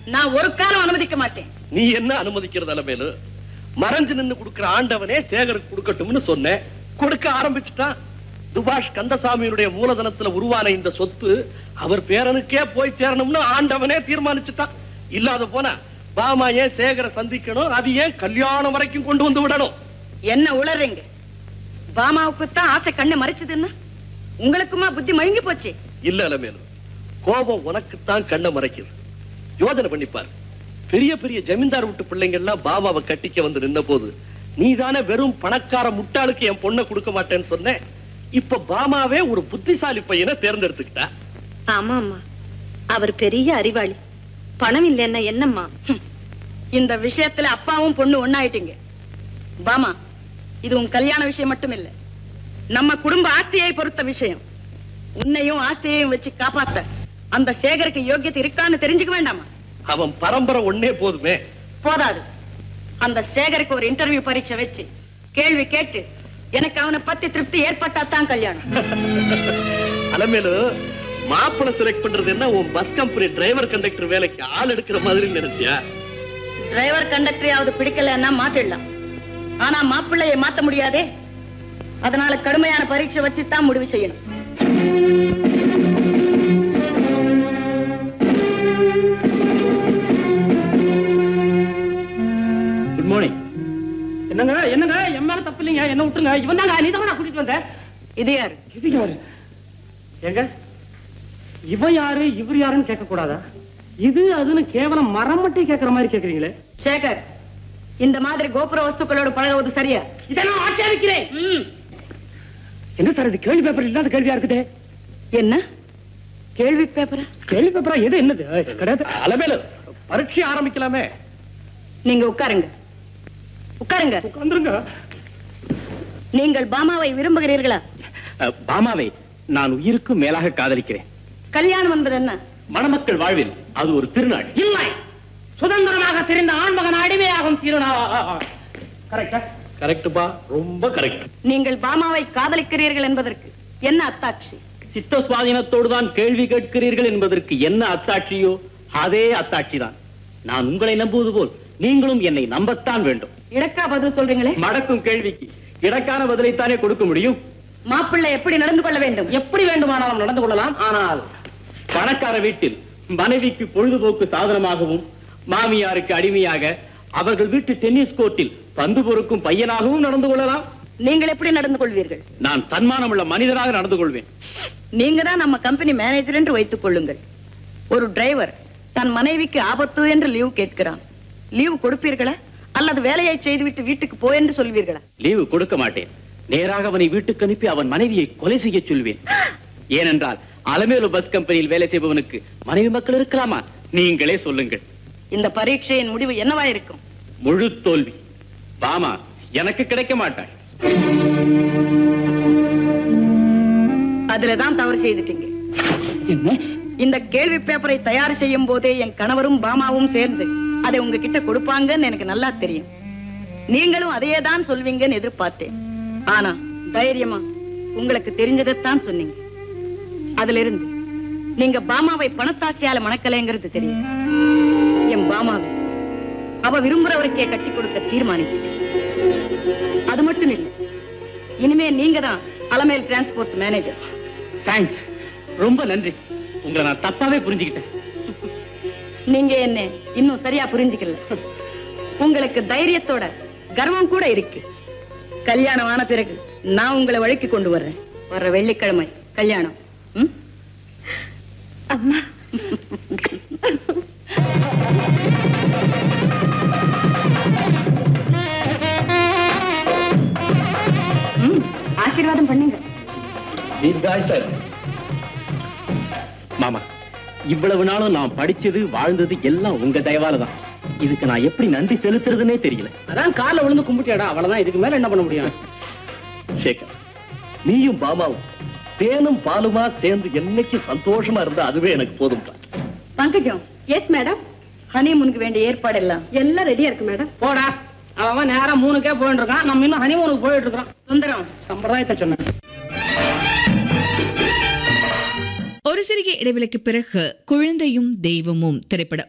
நான் ஒரு காலம் அனுமதிக்க மாட்டேன் நீ என்ன அனுமதிக்கிறது அலமேலு மறைஞ்சு நின்னு கொடுக்கிற ஆண்டவனே சேகருக்கு கொடுக்கட்டும்னு சொன்னேன் கொடுக்க ஆரம்பிச்சுட்டான் துபாஷ் கந்தசாமியினுடைய மூலதனத்துல உருவான இந்த சொத்து அவர் பேரனுக்கே போய் சேரணும்னு ஆண்டவனே தீர்மானிச்சுட்டான் இல்லாத போனா பாமா ஏன் சேகரை சந்திக்கணும் அது ஏன் கல்யாணம் வரைக்கும் கொண்டு வந்து விடணும் என்ன உளறீங்க பாமாவுக்கு தான் ஆசை கண்ணை மறைச்சதுன்னா உங்களுக்குமா புத்தி மழுங்கி போச்சு இல்ல அலமேலு கோபம் உனக்குத்தான் கண்ணை மறைக்குது யோசனை பண்ணிப்பார் பெரிய பெரிய ஜமீன்தார் வீட்டு பிள்ளைங்க எல்லாம் பாபாவை கட்டிக்க வந்து நின்ன போது நீதானே வெறும் பணக்கார முட்டாளுக்கு என் பொண்ணை கொடுக்க மாட்டேன்னு சொன்னேன் இப்ப பாமாவே ஒரு புத்திசாலி பையனை தேர்ந்தெடுத்துக்கிட்டா ஆமா அம்மா அவர் பெரிய அறிவாளி பணம் இல்லைன்னா என்னம்மா ஹம். இந்த விஷயத்துல அப்பாவும் பொண்ணு ஒண்ணாயிட்டீங்க பாமா இது உன் கல்யாண விஷயம் மட்டும் இல்ல நம்ம குடும்ப ஆஸ்தியை பொறுத்த விஷயம் உன்னையும் ஆஸ்தியையும் வச்சு காப்பாத்த அந்த சேகருக்கு யோக்கியத்தை இருக்கான்னு தெரிஞ்சுக்க வேண்டாமா அவன் பரம்பரை ஒன்னே போதுமே போதாது அந்த சேகருக்கு ஒரு இன்டர்வியூ பரீட்சை வச்சு கேள்வி கேட்டு எனக்கு அவனை பத்தி திருப்தி ஏற்பட்டா தான் கல்யாணம் அலமேலு மாப்பிளை செலக்ட் பண்றது என்ன உன் பஸ் கம்பெனி டிரைவர் கண்டக்டர் வேலைக்கு ஆள் எடுக்கிற மாதிரி நினைச்சியா டிரைவர் கண்டக்டரையாவது பிடிக்கலன்னா மாத்திடலாம் ஆனா மாப்பிள்ளையை மாத்த முடியாதே அதனால கடுமையான பரீட்சை வச்சு தான் முடிவு செய்யணும் குட் மார்னிங் என்னங்க என்னங்க என் மேல தப்பு இல்லைங்க என்ன விட்டுருங்க இவன் தாங்க நீ தான் கூட்டிட்டு வந்த இது யாரு இது யாரு ஏங்க இவன் யாரு இவர் யாருன்னு கேட்க கூடாதா இது அதுன்னு கேவலம் மரம் மட்டும் கேட்கற மாதிரி கேக்குறீங்களே சேகர் இந்த மாதிரி கோபுர வஸ்துக்களோடு பழகுவது சரியா இதை நான் ஆட்சேபிக்கிறேன் ம். என்ன சார் இது கேள்வி பேப்பர் இல்லாத கேள்வியா இருக்குதே என்ன கேள்வி பேப்பரா கேள்வி பேப்பரா எது என்னது ஏய், கிடையாது அலமேலு பரீட்சை ஆரம்பிக்கலாமே நீங்க உட்காருங்க உட்காருங்க உட்காந்துருங்க நீங்கள் பாமாவை விரும்புகிறீர்களா பாமாவை நான் உயிருக்கு மேலாக காதலிக்கிறேன் கல்யாணம் என்பது என்ன மணமக்கள் வாழ்வில் அது ஒரு திருநாள் இல்லை சுதந்திரமாக திரிந்த ஆண்மகன் அடிமையாகும் திருநாள் கரெக்டா கரெக்டுப்பா ரொம்ப கரெக்ட் நீங்கள் பாமாவை காதலிக்கிறீர்கள் என்பதற்கு என்ன அத்தாட்சி சித்த சுவாதீனத்தோடு தான் கேள்வி கேட்கிறீர்கள் என்பதற்கு என்ன அத்தாட்சியோ அதே அத்தாட்சி தான் நான் உங்களை நம்புவது போல் நீங்களும் என்னை நம்பத்தான் வேண்டும் இடக்கா பதில் சொல்றீங்களே மடக்கும் கேள்விக்கு இடக்கான பதிலைத்தானே கொடுக்க முடியும் மாப்பிள்ளை எப்படி நடந்து கொள்ள வேண்டும் எப்படி வேண்டுமானாலும் நடந்து கொள்ளலாம் ஆனால் பணக்கார வீட்டில் மனைவிக்கு பொழுதுபோக்கு சாதனமாகவும் மாமியாருக்கு அடிமையாக அவர்கள் வீட்டு டென்னிஸ் கோர்ட்டில் பந்து பொறுக்கும் பையனாகவும் நடந்து கொள்ளலாம் நீங்கள் எப்படி நடந்து கொள்வீர்கள் நான் தன்மானமுள்ள மனிதனாக நடந்து கொள்வேன் நீங்க தான் நம்ம கம்பெனி மேனேஜர் என்று வைத்துக் கொள்ளுங்கள் ஒரு டிரைவர் தன் மனைவிக்கு ஆபத்து என்று லீவ் கேட்கிறான் லீவ் கொடுப்பீர்களா அல்லது வேலையை செய்துவிட்டு வீட்டுக்கு போ என்று சொல்வீர்களா லீவு கொடுக்க மாட்டேன் நேராக அவனை வீட்டுக்கு அனுப்பி அவன் மனைவியை கொலை செய்ய சொல்வேன் ஏனென்றால் அலமேலு பஸ் கம்பெனியில் வேலை செய்பவனுக்கு மனைவி மக்கள் இருக்கலாமா நீங்களே சொல்லுங்கள் இந்த பரீட்சையின் முடிவு என்னவா இருக்கும் முழு தோல்வி பாமா எனக்கு கிடைக்க மாட்டாள் அதுலதான் தவறு செய்துட்டீங்க என்ன இந்த கேள்வி பேப்பரை தயார் செய்யும் போதே என் கணவரும் பாமாவும் சேர்ந்து அதை உங்ககிட்ட கொடுப்பாங்கன்னு எனக்கு நல்லா தெரியும் நீங்களும் அதையே தான் சொல்வீங்கன்னு எதிர்பார்த்தேன் ஆனா தைரியமா உங்களுக்கு தெரிஞ்சதைத்தான் சொன்னீங்க அதுல இருந்து நீங்க பாமாவை பணத்தாசையால மணக்கலைங்கிறது தெரியும் என் பாமாவை அவ விரும்புறவருக்கே கட்டி கொடுக்க தீர்மானிச்சிட்டேன் அது மட்டும் இல்லை இனிமே நீங்க தான் அலமேல் டிரான்ஸ்போர்ட் மேனேஜர் தேங்க்ஸ் ரொம்ப நன்றி உங்களை நான் தப்பாவே புரிஞ்சுக்கிட்டேன் நீங்க என்ன இன்னும் சரியா புரிஞ்சுக்கல உங்களுக்கு தைரியத்தோட கர்வம் கூட இருக்கு கல்யாணம் ஆன பிறகு நான் உங்களை வழிக்கு கொண்டு வர்றேன் வர்ற வெள்ளிக்கிழமை கல்யாணம் ம்? அம்மா ம், ஆசீர்வாதம் பண்ணுங்க மாமா இவ்வளவு நாளும் நான் படிச்சது வாழ்ந்தது எல்லாம் உங்க தயவால தான் இதுக்கு நான் எப்படி நன்றி செலுத்துறதுன்னே தெரியல அதான் கார்ல விழுந்து கும்பிட்டியாடா அவ்வளவுதான் இதுக்கு மேல என்ன பண்ண முடியும் சேகர் நீயும் பாமாவும் தேனும் பாலுமா சேர்ந்து என்னைக்கு சந்தோஷமா இருந்தா அதுவே எனக்கு போதும் பங்கஜம் எஸ் மேடம் ஹனிமூனுக்கு வேண்டிய ஏற்பாடு எல்லாம் எல்லாம் ரெடியா இருக்கு மேடம் போடா அவன் நேரா மூணுக்கே போயிட்டு இருக்கான் நம்ம இன்னும் ஹனிமூனுக்கு போயிட்டு இருக்கிறோம் சுந்தரம் சம்பிரதாயத்தை சொன்னேன் ஒரு சிறிய இடைவெளிக்கு பிறகு குழந்தையும் தெய்வமும் திரைப்பட